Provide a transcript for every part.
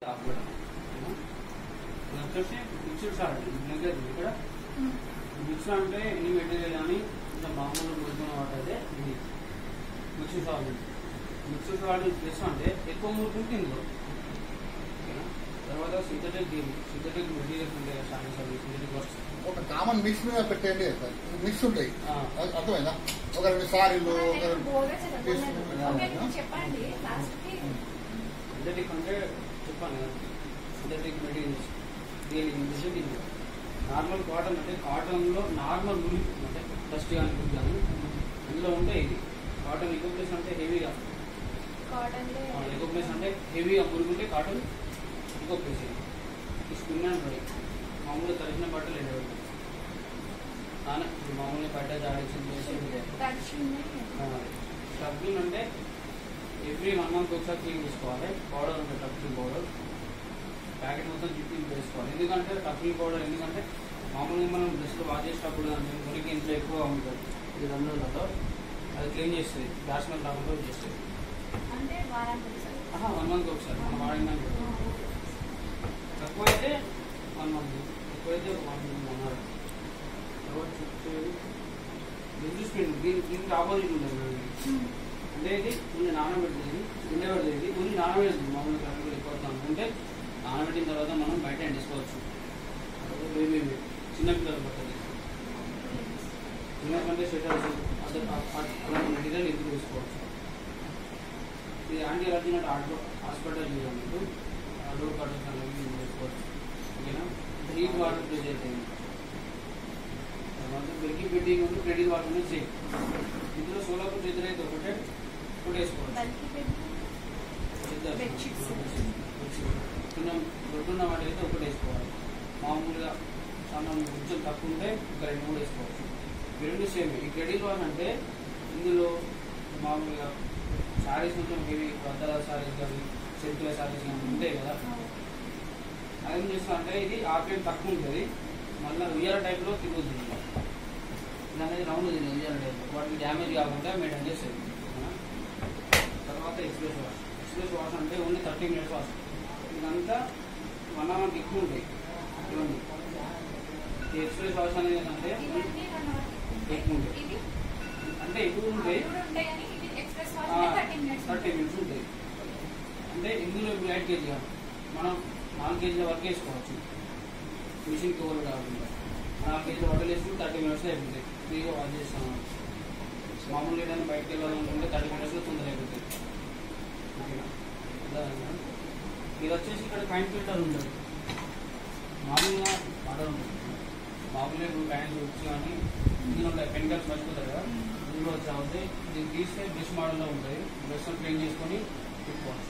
Top కూడా ఓకేనా? ఇది వచ్చేసి మిక్స్డ్ సాల్ట్ ఇక్కడ ఇక్కడ మిక్స్ అంటే ఎన్ని మెటీరియల్ కానీ ఇంకా మామూలు మురుకున్న వాటర్ అయితే ఇది mixed salt mixed salt plus అంటే ఎక్కువ మురుకుంటే ఇందులో ఓకేనా? తర్వాత సింథటిక్ సింథటిక్ మెటీరియల్స్ ఉంటాయి కదా చాలా సింథటిక్ వర్క్స్ ఒక కామన్ మిక్స్ మీద పెట్టండి సార్ మిక్స్ ఉంటాయి ఆ. అర్థ- అర్థమైందా ఒక రెండు సారీలు ఒక నేను బోర్గా చదవలేదు. తీసుకుని ఓకే, మీరు చెప్పండి లాస్ట్ కి సింథటిక్ అంటే చెప్పాను కదా సింథటిక్ మెటీరియల్స్ దీని సింథటిక్ నార్మల్ కాటన్ అంటే కాటన్లో నార్మల్ మురి అంటే డస్ట్ కానీ గుడ్ కానీ ఇందులో ఉంటే ఇది కాటన్ ఎకోప్లేస్ అంటే హెవీగా కాటన్ ఎకోప్లేస్ అంటే హెవీగా మురుగుంటే కాటన్ ఎకోప్లేస్ ఇది ఈ స్పిన్ అండ్ డ్రై మామూలుగా తడిసిన బట్టలు ఎండబెట్టాలి కానీ ఇప్పుడు మామూలుగా బట్ట జాడించింది చేసి టబ్బింగ్ అంటే ఎవ్రీ వన్ మంత్ ఒకసారి క్లీన్ చేసుకోవాలి పౌడర్ ఉంటుంది టబ్బింగ్ పౌడర్ ప్యాకెట్ మొత్తం జిప్పింగ్ వేసుకోవాలి ఎందుకంటే టబ్బింగ్ పౌడర్ ఎందుకంటే మామూలుగా మనం జస్ట్ వాష్ చేసేటప్పుడు అంటే మురికి ఇంట్లో ఎక్కువ ఉంటుంది ఇది రంగులలో అది క్లీన్ చేస్తుంది గ్యాస్ మీద రాకుండా చేస్తుంది అంటే వారానికి ఒకసారి. వన్ మంత్ ఒకసారి మనం వాడిందని తక్కువైతే వన్ మంత్ ఎక్కువైతే ఒక వన్ వన్ అవర్ తర్వాత చెప్పేది బిజినెస్ స్పెండ్ దీనికి దీనికి ఆపోజిట్ ఉంటుంది అంటే ఇది కొన్ని నానబెట్టేది ఉండబెట్టేది కొన్ని నానబెడుతుంది మామూలుగా కరెక్ట్గా ఎక్కువ అంటే నానబెట్టిన తర్వాత మనం బయట ఎండేసుకోవచ్చు బేబీ చిన్న పిల్లలు పట్టది చిన్న కంటే స్వెటర్స్ అదే అలాంటి మెటీరియల్ ఇంటికి వేసుకోవచ్చు ఇది యాంటీ ఎలర్జీ అంటే ఆటో హాస్పిటల్ మీకు డోర్ కట్టర్స్ అనేవి యూజ్ చేసుకోవచ్చు ఓకేనా హీట్ వాటర్ ప్లేస్ అవుతుంది తర్వాత బెగ్గి బెడ్డింగ్ ఉంది బెడ్డింగ్ వాటర్ ఉంది సేమ్ ఇందులో సోలాపూర్ చేతులు అయితే ఒకటే ఒకటి వేసుకోవచ్చు బల్కి పెట్టి చిన్న Bedsheets. చిన్న దొడ్డున్న వాటి అయితే ఒకటి వేసుకోవాలి మామూలుగా సన్నం కొంచెం తక్కువ ఉంటే ఒక రెండు మూడు వేసుకోవచ్చు ఈ రెండు సేమ్ ఈ క్రెడిట్ వాన్ అంటే ఇందులో మామూలుగా శారీస్ కొంచెం హెవీ వద్దల శారీస్ కానీ సెంతుల శారీస్ కానీ ఉంటాయి కదా అదేం చేస్తా అంటే ఇది ఆర్పిఎం తక్కువ ఉంటుంది మళ్ళీ ఉయ్యాల టైప్లో తిరుగుతుంది ఇది అనేది రౌండ్ తిరిగి ఉయ్యాల టైప్ వాటికి డ్యామేజ్ కాకుండా మెయింటైన్ చేస్తుంది ఓకేనా? తర్వాత ఎక్స్ప్రెస్ వాష్ ఎక్స్ప్రెస్ వాష్ అంటే ఓన్లీ థర్టీ మినిట్స్ వాష్ ఇదంతా వన్ అవర్ ఎక్కువ ఉంటాయి ఇవన్నీ ఈ ఎక్స్ప్రెస్ వాష్ అనేది ఏంటంటే ఇవన్నీ వన్ అవర్ ఎక్కువ ఉంటాయి ఇది అంటే ఎక్కువ ఉంటాయి మూడు ఉంటాయి కానీ ఇది express wash thirty minutes thirty minutes ఉంటాయి అంటే ఇందులో ఇప్పుడు ఎయిట్ కేజీ మనం నాలుగు కేజీల వరకు వేసుకోవచ్చు మిషన్కి ఓవర్ కాకుండా నాలుగు కేజీల వడ్డలు వేసుకుని థర్టీ మినిట్స్ అయిపోతాయి ఫ్రీగా వాష్ చేస్తాం మామూలుగా ఏదైనా బయటకు వెళ్ళాలనుకుంటే థర్టీ మినిట్స్లో తొందర అయిపోతాయి ఓకేనా అర్థమైందా? ఇది వచ్చేసి ఇక్కడ కైన్ ఫిల్టర్ ఉంటుంది మామూలుగా వాటర్ ఉంటుంది మామూలుగా ఇప్పుడు కైన్ వచ్చి కానీ ఇందులో ఉంటాయి కెమికల్స్ మర్చిపోతారు కదా ఇందులో వచ్చి అవుతాయి ఇది తీస్తే బ్రష్ మోడల్లో ఉంటుంది బ్రష్ క్లీన్ చేసుకొని పెట్టుకోవచ్చు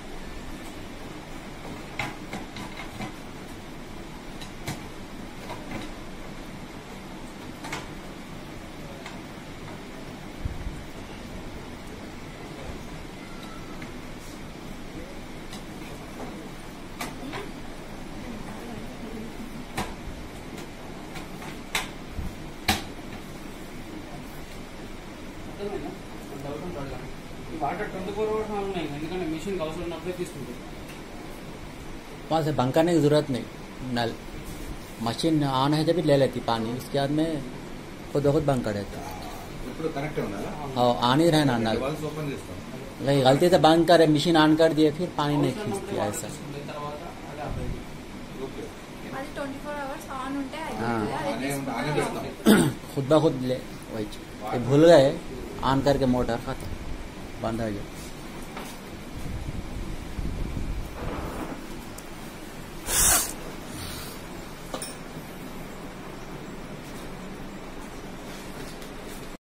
అర్థమైందా డౌట్ ఉంటాడు కానీ ఈ water twenty four hours on ఉన్నాయి ఎందుకంటే మిషన్ అవసరం ఉన్నప్పుడే తీసుకుంటుంది वहाँ से बंद करने की जरूरत नहीं नल मशीन ऑन है जब भी ले लेती पानी उसके बाद में खुद ब खुद बंद कर देता ఇప్పుడు కరెక్ట్ ఉండాలా और ऑन ही रहना नल వాళ్ళు ఓపెన్ చేస్తాం नहीं गलती से बंद करे मशीन ऑन कर दिए फिर पानी नहीं खींचती ऐसा తర్వాత అదే అబ్బాయి ఓకే అది ట్వంటీ ఫోర్ అవర్స్ ఆన్ ఉంటే ఆ. అయిపోతుంది. అది ఆనే ఉంది, ఆనే తీసుకున్నా చేస్తాం खुद ब खुद ले वही ये भूल गए ऑन करके मोटर खत्म बंद हो गया